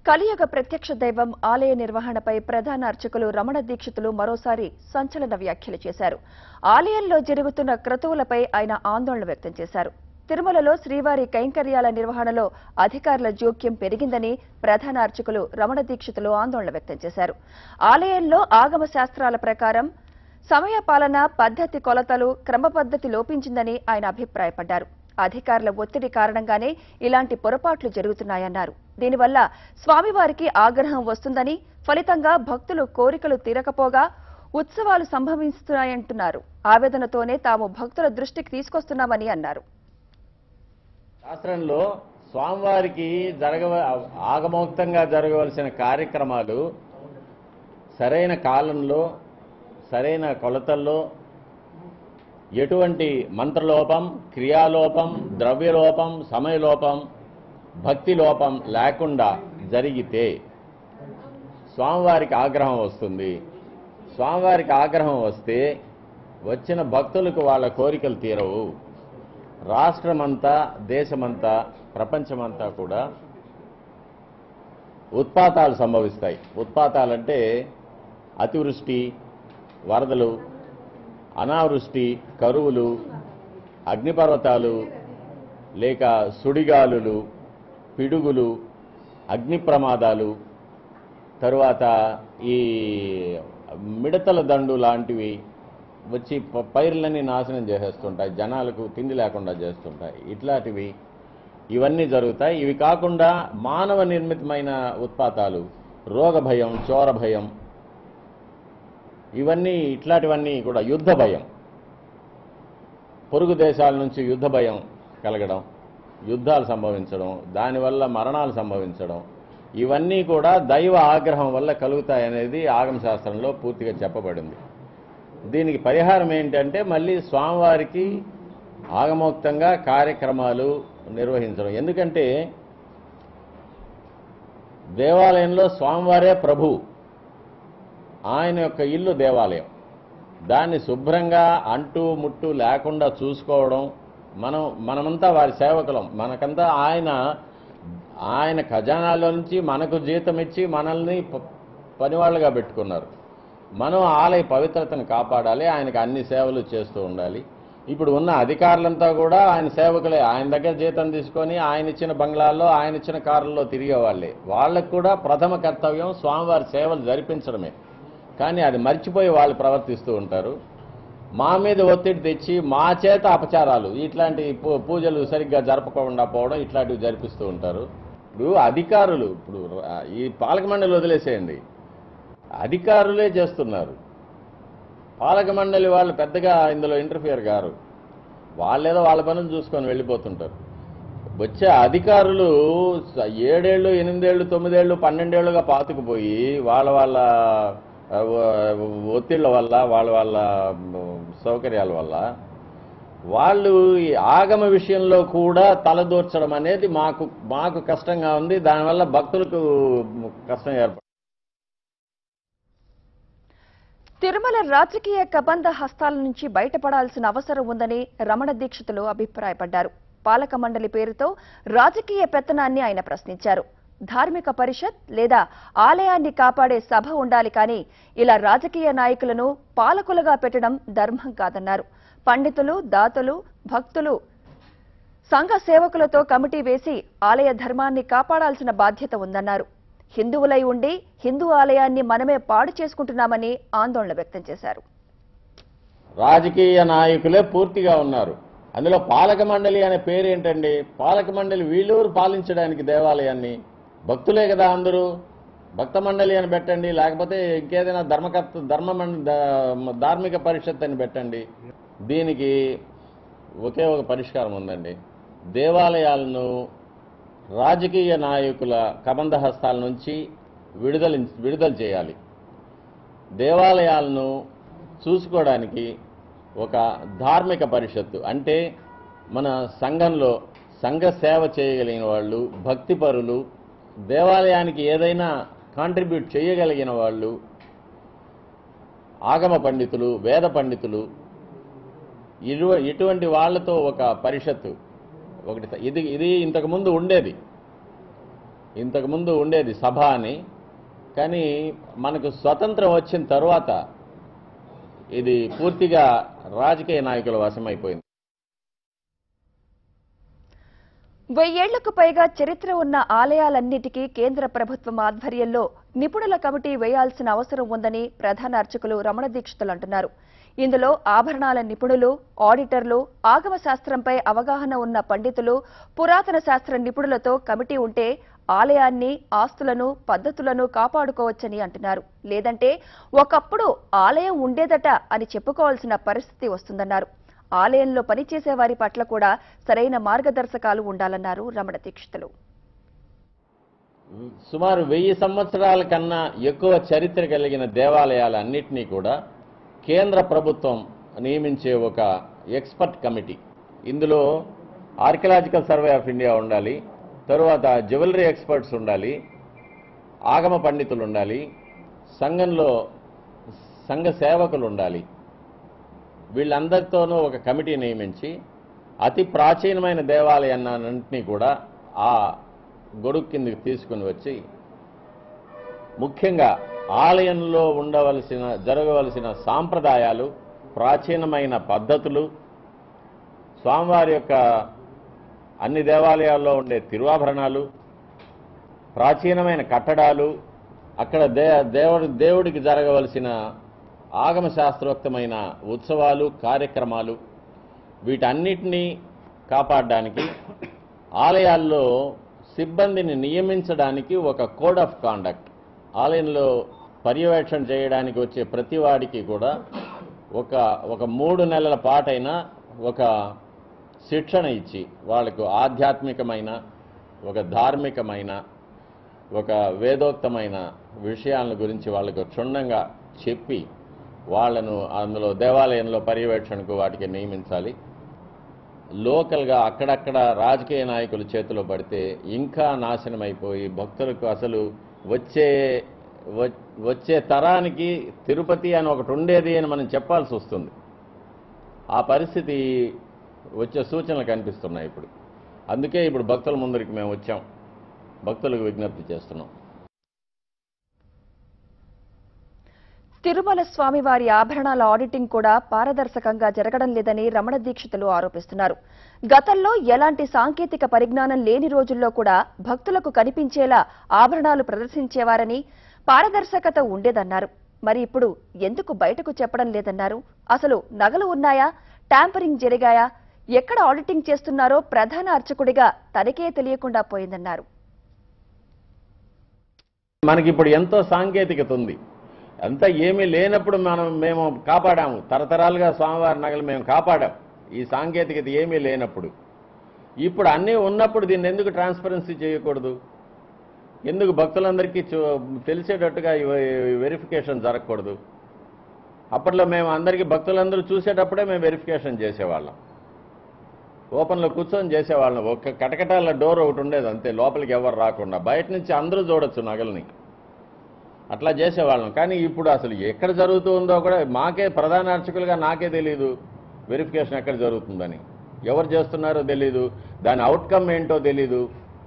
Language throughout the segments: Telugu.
కలియుగ ప్రత్యక్ష దైవం ఆలయ నిర్వహణపై ప్రధాన అర్చకులు రమణ దీక్షితులు మరోసారి సంచలన వ్యాఖ్యలు చేశారు ఆలయంలో జరుగుతున్న క్రతువులపై ఆయన ఆందోళన వ్యక్తం చేశారు తిరుమలలో శ్రీవారి కైంకర్యాల నిర్వహణలో అధికారుల జోక్యం పెరిగిందని ప్రధాన అర్చకులు రమణ దీక్షితులు ఆందోళన వ్యక్తం చేశారు ఆలయంలో ఆగమ శాస్త్రాల ప్రకారం సమయ పాలన పద్ధతి కొలతలు క్రమపద్ధతి లోపించిందని ఆయన అభిప్రాయపడ్డారు అధికారుల ఒత్తిడి కారణంగానే ఇలాంటి పొరపాట్లు జరుగుతున్నాయన్నారు దీనివల్ల స్వామివారికి ఆగ్రహం వస్తుందని ఫలితంగా భక్తులు కోరికలు తీరకపోగా ఉత్సవాలు సంభవిస్తున్నాయంటున్నారు ఆవేదనతోనే తాము భక్తుల దృష్టికి తీసుకొస్తున్నామని అన్నారు శాస్త్రంలో స్వామివారికి జరగవ ఆగమోక్తంగా జరగవలసిన కార్యక్రమాలు సరైన కాలంలో సరైన కొలతల్లో ఎటువంటి మంత్రలోపం క్రియాలోపం ద్రవ్యలోపం సమయలోపం భక్తి లోపం లేకుండా జరిగితే స్వామివారికి ఆగ్రహం వస్తుంది స్వామివారికి ఆగ్రహం వస్తే వచ్చిన భక్తులకు వాళ్ళ కోరికలు తీరవు రాష్ట్రమంతా దేశమంతా ప్రపంచమంతా కూడా ఉత్పాతాలు సంభవిస్తాయి ఉత్పాతాలంటే అతివృష్టి వరదలు అనావృష్టి కరువులు అగ్నిపర్వతాలు లేక సుడిగాలులు పిడుగులు అగ్ని ప్రమాదాలు తరువాత ఈ మిడతల దండు లాంటివి వచ్చి ప- పైర్లన్నీ నాశనం చేసేస్తుంటాయి జనాలకు తిండి లేకుండా చేస్తుంటాయి ఇట్లాంటివి ఇవన్నీ జరుగుతాయి ఇవి కాకుండా మానవ నిర్మితమైన ఉత్పాతాలు రోగ భయం చోర భయం ఇవన్నీ ఇట్లాంటివన్నీ కూడా యుద్ధ భయం పొరుగు దేశాల నుంచి యుద్ధ భయం కలగడం యుద్ధాలు సంభవించడం దానివల్ల మరణాలు సంభవించడం ఇవన్నీ కూడా దైవ ఆగ్రహం వల్ల కలుగుతాయనేది ఆగమ శాస్త్రంలో పూర్తిగా చెప్పబడింది దీనికి పరిహారం ఏంటంటే మళ్ళీ స్వామివారికి ఆగమోక్తంగా కార్యక్రమాలు నిర్వహించడం ఎందుకంటే దేవాలయంలో స్వామివారే ప్రభు ఆయన యొక్క ఇల్లు దేవాలయం దాన్ని శుభ్రంగా అంటూ ముట్టు లేకుండా చూసుకోవడం మనం మనమంతా వారి సేవకులం మనకంతా ఆయన ఆయన ఖజానాలో నుంచి మనకు జీతం ఇచ్చి మనల్ని ప- పనివాళ్ళుగా పెట్టుకున్నారు మనం ఆలయ పవిత్రతను కాపాడాలి ఆయనకు అన్ని సేవలు చేస్తూ ఉండాలి ఇప్పుడు ఉన్న అధికారులంతా కూడా ఆయన సేవకులే ఆయన దగ్గర జీతం తీసుకొని ఆయన ఇచ్చిన బంగ్లాల్లో ఆయన ఇచ్చిన కారుల్లో తిరిగే వాళ్ళే వాళ్ళకు కూడా ప్రథమ కర్తవ్యం స్వామివారి సేవలు జరిపించడమే కానీ అది మర్చిపోయి వాళ్ళు ప్రవర్తిస్తూ ఉంటారు మా మీద ఒత్తిడి తెచ్చి మా చేత అపచారాలు ఇట్లాంటి పూ- పూజలు సరిగ్గా జరపకుండా పోవడం ఇట్లాంటివి జరిపిస్తూ ఉంటారు ఇప్పుడు అధికారులు ఇప్పుడు రా- ఈ పాలక మండలి వదిలేసేయండి అధికారులే చేస్తున్నారు పాలక మండలి వాళ్ళు పెద్దగా ఇందులో ఇంటర్ఫియర్ గారు వాళ్ళేదో వాళ్ళ పనులు చూసుకొని వెళ్ళిపోతుంటారు వచ్చే అధికారులు స- ఏడేళ్ళు ఎనిమిదేళ్ళు తొమ్మిదేళ్ళు పన్నెండేళ్లుగా పాతుకుపోయి వాళ్ళ వాళ్ళ ఆ, ఒ- ఒత్తిళ్ల వల్ల వాళ్ళ వాళ్ళ మ్, సౌకర్యాల వల్ల వాళ్ళు ఈ ఆగమ విషయంలో కూడా తలదూర్చడం అనేది మాకు మాకు కష్టంగా ఉంది దానివల్ల భక్తులకు కష్టం ఏర్పడుతుంది తిరుమల రాజకీయ కబంధ హస్తాల నుంచి బయటపడాల్సిన అవసరం ఉందని రమణ దీక్షితులు అభిప్రాయపడ్డారు పాలక మండలి పేరుతో రాజకీయ పెత్తనాన్ని ఆయన ప్రశ్నించారు ధార్మిక పరిషత్ లేదా ఆలయాన్ని కాపాడే సభ ఉండాలి కానీ ఇలా రాజకీయ నాయకులను పాలకులుగా పెట్టడం ధర్మం కాదన్నారు పండితులు దాతలు భక్తులు సంఘ సేవకులతో కమిటీ వేసి ఆలయ ధర్మాన్ని కాపాడాల్సిన బాధ్యత ఉందన్నారు హిందువులై ఉండి హిందూ ఆలయాన్ని మనమే పాడు చేసుకుంటున్నామని ఆందోళన వ్యక్తం చేశారు రాజకీయ నాయకులే పూర్తిగా ఉన్నారు అందులో పాలక మండలి అనే పేరు ఏంటండి పాలక మండలి వీళ్ళూరు పాలించడానికి దేవాలయాన్ని భక్తులే కదా అందరూ భక్త మండలి అని పెట్టండి లేకపోతే ఇంకేదైనా ధర్మకర్త ధర్మ మండ- దా- ధార్మిక పరిషత్ అని పెట్టండి దీనికి ఒకే ఒక పరిష్కారం ఉందండి దేవాలయాలను రాజకీయ నాయకుల కబంధ హస్తాల నుంచి విడుదల విడుదల చేయాలి దేవాలయాలను చూసుకోవడానికి ఒక ధార్మిక పరిషత్తు అంటే మన సంఘంలో సంఘ సేవ చేయగలిగిన వాళ్ళు భక్తిపరులు దేవాలయానికి ఏదైనా కాంట్రిబ్యూట్ చేయగలిగిన వాళ్ళు ఆగమ పండితులు వేద పండితులు ఇరు ఇటువంటి వాళ్ళతో ఒక పరిషత్తు ఒకటి ఇది ఇది ఇంతకుముందు ఉండేది ఇంతకుముందు ఉండేది సభ అని కానీ మనకు స్వతంత్రం వచ్చిన తర్వాత ఇది పూర్తిగా రాజకీయ నాయకుల వశమైపోయింది వెయ్యేళ్లకు పైగా చరిత్ర ఉన్న ఆలయాలన్నిటికీ కేంద్ర ప్రభుత్వం ఆధ్వర్యంలో నిపుణుల కమిటీ వేయాల్సిన అవసరం ఉందని ప్రధాన అర్చకులు రమణ దీక్షితులు అంటున్నారు ఇందులో ఆభరణాల నిపుణులు ఆడిటర్లు ఆగమ శాస్త్రంపై అవగాహన ఉన్న పండితులు పురాతన శాస్త్ర నిపుణులతో కమిటీ ఉంటే ఆలయాన్ని ఆస్తులను పద్ధతులను కాపాడుకోవచ్చని అంటున్నారు లేదంటే ఒకప్పుడు ఆలయం ఉండేదట అని చెప్పుకోవాల్సిన పరిస్థితి వస్తుందన్నారు ఆలయంలో పనిచేసే వారి పట్ల కూడా సరైన మార్గదర్శకాలు ఉండాలన్నారు రమణ దీక్షితులు సుమారు వెయ్యి సంవత్సరాల కన్నా ఎక్కువ చరిత్ర కలిగిన దేవాలయాలన్నింటినీ కూడా కేంద్ర ప్రభుత్వం నియమించే ఒక ఎక్స్పర్ట్ కమిటీ ఇందులో ఆర్కియలాజికల్ సర్వే ఆఫ్ ఇండియా ఉండాలి తరువాత జ్యువెలరీ ఎక్స్పర్ట్స్ ఉండాలి ఆగమ పండితులు ఉండాలి సంఘంలో సంఘ సేవకులు ఉండాలి వీళ్ళందరితోనూ ఒక కమిటీ నియమించి అతి ప్రాచీనమైన దేవాలయాన్నింటినీ కూడా ఆ గొడుగు కిందకి తీసుకుని వచ్చి ముఖ్యంగా ఆలయంలో ఉండవలసిన జరగవలసిన సాంప్రదాయాలు ప్రాచీనమైన పద్ధతులు స్వామివారి యొక్క అన్ని దేవాలయాల్లో ఉండే తిరువాభరణాలు ప్రాచీనమైన కట్టడాలు అక్కడ దే దేవుడి దేవుడికి జరగవలసిన ఆగమ శాస్త్రోక్తమైన ఉత్సవాలు కార్యక్రమాలు వీటన్నిటినీ కాపాడడానికి ఆలయాల్లో సిబ్బందిని నియమించడానికి ఒక కోడ్ ఆఫ్ కాండక్ట్ ఆలయంలో పర్యవేక్షణ చేయడానికి వచ్చే ప్రతి వాడికి కూడా ఒక ఒక మూడు నెలల పాటైన ఒక శిక్షణ ఇచ్చి వాళ్ళకు ఆధ్యాత్మికమైన ఒక ధార్మికమైన ఒక వేదోక్తమైన విషయాల గురించి వాళ్ళకు క్షుణ్ణంగా చెప్పి వాళ్ళను అందులో దేవాలయంలో పర్యవేక్షణకు వాటికి నియమించాలి లోకల్గా అక్కడక్కడ రాజకీయ నాయకుల చేతిలో పడితే ఇంకా నాశనం అయిపోయి భక్తులకు అసలు వచ్చే వ- వచ్చే తరానికి తిరుపతి అని ఒకటి ఉండేది అని మనం చెప్పాల్సి వస్తుంది ఆ పరిస్థితి వచ్చే సూచనలు కనిపిస్తున్నాయి ఇప్పుడు అందుకే ఇప్పుడు భక్తుల ముందరికి మేము వచ్చాం భక్తులకు విజ్ఞప్తి చేస్తున్నాం తిరుమల స్వామివారి ఆభరణాల ఆడిటింగ్ కూడా పారదర్శకంగా జరగడం లేదని రమణ దీక్షితులు ఆరోపిస్తున్నారు గతంలో ఎలాంటి సాంకేతిక పరిజ్ఞానం లేని రోజుల్లో కూడా భక్తులకు కనిపించేలా ఆభరణాలు ప్రదర్శించేవారని పారదర్శకత ఉండేదన్నారు మరి ఇప్పుడు ఎందుకు బయటకు చెప్పడం లేదన్నారు అసలు నగలు ఉన్నాయా ట్యాంపరింగ్ జరిగాయా ఎక్కడ ఆడిటింగ్ చేస్తున్నారో ప్రధాన అర్చకుడిగా తనకే తెలియకుండా పోయిందన్నారు మనకి ఇప్పుడు ఎంతో సాంకేతికత ఉంది అంతా ఏమీ లేనప్పుడు మనం మేము కాపాడాము తరతరాలుగా స్వామివారి నగలు మేము కాపాడాం ఈ సాంకేతికత ఏమీ లేనప్పుడు ఇప్పుడు అన్నీ ఉన్నప్పుడు దీన్ని ఎందుకు ట్రాన్స్పరెన్సీ చేయకూడదు ఎందుకు భక్తులందరికీ చూ- తెలిసేటట్టుగా వెరిఫికేషన్ జరగకూడదు అప్పట్లో మేము అందరికీ భక్తులందరూ చూసేటప్పుడే మేము వెరిఫికేషన్ చేసేవాళ్ళం ఓపెన్లో కూర్చొని చేసేవాళ్ళం ఒక కటకటాల డోర్ ఒకటి ఉండేది అంతే లోపలికి ఎవరు రాకుండా బయట నుంచి అందరూ చూడొచ్చు నగల్ని అట్లా చేసేవాళ్ళం కానీ ఇప్పుడు అసలు ఎక్కడ జరుగుతుందో కూడా మాకే ప్రధాన అర్చకులుగా నాకే తెలియదు వెరిఫికేషన్ ఎక్కడ జరుగుతుందని ఎవరు చేస్తున్నారో తెలీదు దాని అవుట్కమ్ ఏంటో తెలీదు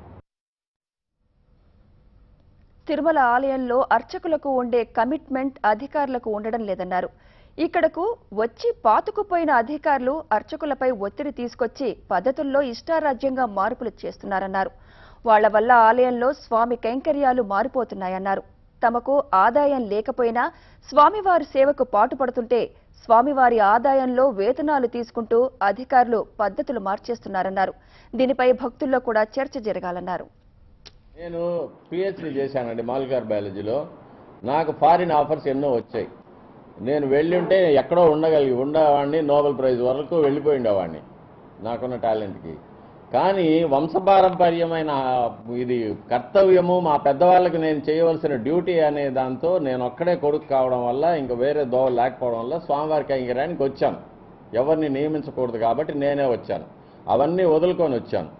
తిరుమల ఆలయంలో అర్చకులకు ఉండే కమిట్మెంట్ అధికారులకు ఉండడం లేదన్నారు ఇక్కడకు వచ్చి పాతుకుపోయిన అధికారులు అర్చకులపై ఒత్తిడి తీసుకొచ్చి పద్ధతుల్లో ఇష్టారాజ్యంగా మార్పులు చేస్తున్నారన్నారు వాళ్ల వల్ల ఆలయంలో స్వామి కైంకర్యాలు మారిపోతున్నాయన్నారు తమకు ఆదాయం లేకపోయినా స్వామివారి సేవకు పాటుపడుతుంటే స్వామివారి ఆదాయంలో వేతనాలు తీసుకుంటూ అధికారులు పద్ధతులు మార్చేస్తున్నారన్నారు దీనిపై భక్తుల్లో కూడా చర్చ జరగాలన్నారు నేను పిహెచ్డి చేశానండి మాలికార్ బయాలజీలో నాకు ఫారిన్ ఆఫర్స్ ఎన్నో వచ్చాయి నేను వెళ్ళుంటే ఎక్కడో ఉండగలిగి ఉండేవాడిని నోబెల్ ప్రైజ్ వరకు వెళ్ళిపోయి ఉండేవాడిని నాకున్న టాలెంట్కి కానీ వంశపారంపర్యమైన ఇది కర్తవ్యము మా పెద్దవాళ్ళకి నేను చేయవలసిన డ్యూటీ అనే దాంతో నేను ఒక్కడే కొడుకు కావడం వల్ల ఇంకా వేరే దోవ లేకపోవడం వల్ల స్వామివారి కైంకర్యానికి వచ్చాను ఎవరిని నియమించకూడదు కాబట్టి నేనే వచ్చాను అవన్నీ వదులుకొని వచ్చాను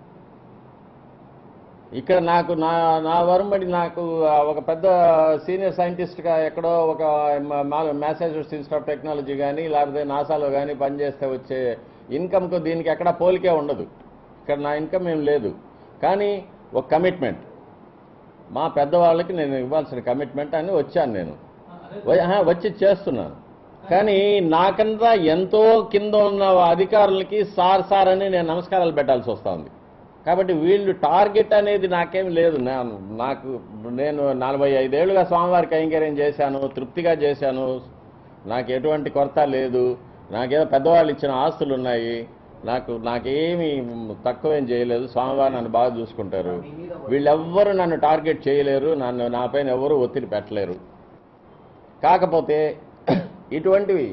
ఇక్కడ నాకు నా నా వరుంబడి నాకు ఆ, ఒక పెద్ద సీనియర్ సైంటిస్ట్గా ఎక్కడో ఒక మ్యాసాచుసెట్స్ ఇన్స్టిట్యూట్ ఆఫ్ టెక్నాలజీ కానీ లేకపోతే నాసాలో కానీ పనిచేస్తే వచ్చే ఇన్కమ్కు దీనికి ఎక్కడ పోలికే ఉండదు ఇక్కడ నా ఇన్కమ్ ఏం లేదు కానీ ఒక కమిట్మెంట్ మా పెద్దవాళ్ళకి నేను ఇవ్వాల్సిన కమిట్మెంట్ అని వచ్చాను నేను వ- ఆహా, వచ్చి చేస్తున్నాను కానీ నాకంతా ఎంతో కింద ఉన్న అధికారులకి సార్ సార్ అని నేను నమస్కారాలు పెట్టాల్సి వస్తుంది కాబట్టి వీళ్ళు టార్గెట్ అనేది నాకేం లేదు నా- నాకు నేను నలభై ఐదేళ్లుగా స్వామివారి కైంకర్యం చేశాను తృప్తిగా చేశాను నాకు ఎటువంటి కొరత లేదు నాకేదో పెద్దవాళ్ళు ఇచ్చిన ఆస్తులు ఉన్నాయి నాకు నాకేమీ తక్కువేం చేయలేదు స్వామివారు నన్ను బాగా చూసుకుంటారు వీళ్ళెవ్వరూ నన్ను టార్గెట్ చేయలేరు నన్ను నా పైన ఎవరు ఒత్తిడి పెట్టలేరు కాకపోతే ఇటువంటివి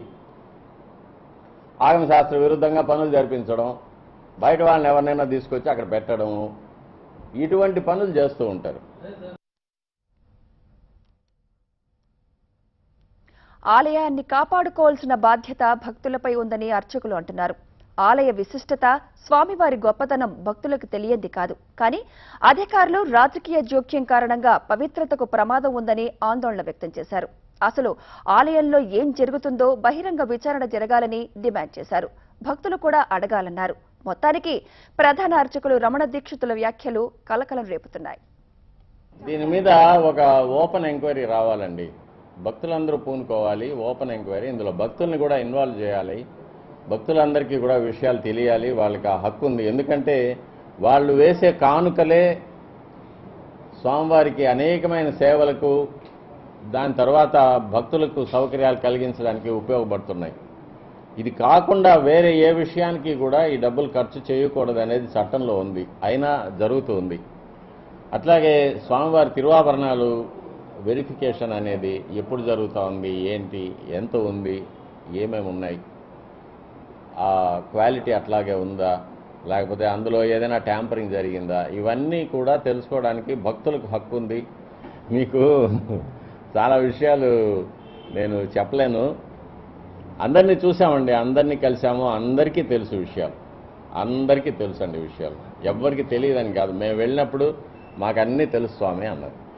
ఆగమ శాస్త్ర విరుద్ధంగా పనులు జరిపించడం బయట వాళ్ళని ఎవరినైనా తీసుకొచ్చి అక్కడ పెట్టడం ఇటువంటి పనులు చేస్తూ ఉంటారు ఆలయాన్ని కాపాడుకోవాల్సిన బాధ్యత భక్తులపై ఉందని అర్చకులు అంటున్నారు ఆలయ విశిష్టత స్వామివారి గొప్పతనం భక్తులకు తెలియంది కాదు కానీ అధికారులు రాజకీయ జోక్యం కారణంగా పవిత్రతకు ప్రమాదం ఉందని ఆందోళన వ్యక్తం చేశారు అసలు ఆలయంలో ఏం జరుగుతుందో బహిరంగ విచారణ జరగాలని డిమాండ్ చేశారు భక్తులు కూడా అడగాలన్నారు మొత్తానికి ప్రధాన అర్చకులు రమణ దీక్షితుల వ్యాఖ్యలు కలకలం రేపుతున్నాయి దీని మీద ఒక ఓపెన్ ఎంక్వైరీ రావాలండి భక్తులందరూ పూనుకోవాలి ఓపెన్ ఎంక్వైరీ ఇందులో భక్తుల్ని కూడా ఇన్వాల్వ్ చేయాలి భక్తులందరికీ కూడా విషయాలు తెలియాలి వాళ్ళకి ఆ హక్కు ఉంది ఎందుకంటే వాళ్ళు వేసే కానుకలే స్వామివారికి అనేకమైన సేవలకు దాని తర్వాత భక్తులకు సౌకర్యాలు కలిగించడానికి ఉపయోగపడుతున్నాయి ఇది కాకుండా వేరే ఏ విషయానికి కూడా ఈ డబ్బులు ఖర్చు చేయకూడదు అనేది చట్టంలో ఉంది అయినా జరుగుతుంది అట్లాగే స్వామివారి తిరువాభరణాలు వెరిఫికేషన్ అనేది ఎప్పుడు జరుగుతూ ఉంది ఏంటి ఎంత ఉంది ఏమేమి ఉన్నాయి ఆ క్వాలిటీ అట్లాగే ఉందా లేకపోతే అందులో ఏదైనా ట్యాంపరింగ్ జరిగిందా ఇవన్నీ కూడా తెలుసుకోవడానికి భక్తులకు హక్కు ఉంది మీకు చాలా విషయాలు నేను చెప్పలేను అందరినీ చూసామండి అందరినీ కలిసాము అందరికీ తెలుసు విషయాలు అందరికీ తెలుసు అండి విషయాలు ఎవ్వరికి తెలియదని కాదు మేము వెళ్ళినప్పుడు మాకు అన్నీ తెలుసు స్వామి అన్నారు